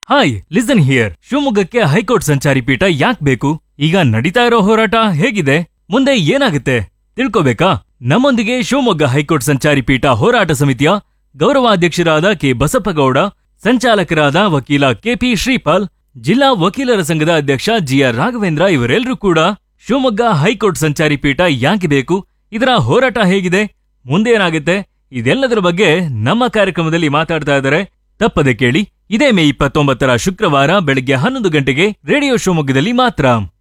hi listen here ಶಿವಮೊಗ್ಗಕ್ಕೆ high court ಸಂಚಾರಿ ಪೀಠ ಯಾಕ್ ಬೇಕು ಈಗ ನಡೀತಾ ಇರೋ ಹೋರಾಟ ಹೇಗಿದೆ ಮುಂದೆ ಏನಾಗುತ್ತೆ ತಿಳ್ಕೋಬೇಕಾ ನಮ್ಮೊಂದಿಗೆ ಶಿವಮೊಗ್ಗ ಹೈಕೋರ್ಟ್ ಸಂಚಾರಿ ಪೀಠ ಹೋರಾಟ ಸಮಿತಿಯ ಗೌರವಾಧ್ಯಕ್ಷರಾದ ಕೆ ಬಸಪ್ಪಗೌಡ ಸಂಚಾಲಕರಾದ ವಕೀಲ ಕೆಪಿ ಶ್ರೀಪಾಲ್ ಜಿಲ್ಲಾ ವಕೀಲರ ಸಂಘದ ಅಧ್ಯಕ್ಷ ಜಿಆರ್ ರಾಘವೇಂದ್ರ ಇವರೆಲ್ಲರೂ ಕೂಡ ಶಿವಮೊಗ್ಗ ಹೈಕೋರ್ಟ್ ಸಂಚಾರಿ ಪೀಠ ಯಾಕೆ ಬೇಕು ಇದರ ಹೋರಾಟ ಹೇಗಿದೆ ಮುಂದೇನಾಗುತ್ತೆ ಇದೆಲ್ಲದರ ಬಗ್ಗೆ ನಮ್ಮ ಕಾರ್ಯಕ್ರಮದಲ್ಲಿ ಮಾತಾಡ್ತಾ ಇದ್ದಾರೆ ತಪ್ಪದೆ ಕೇಳಿ ಇದೇ ಮೇ ಇಪ್ಪತ್ತೊಂಬತ್ತರ ಶುಕ್ರವಾರ ಬೆಳಗ್ಗೆ ಹನ್ನೊಂದು ಗಂಟೆಗೆ ರೇಡಿಯೋ ಶಿವಮೊಗ್ಗದಲ್ಲಿ ಮಾತ್ರ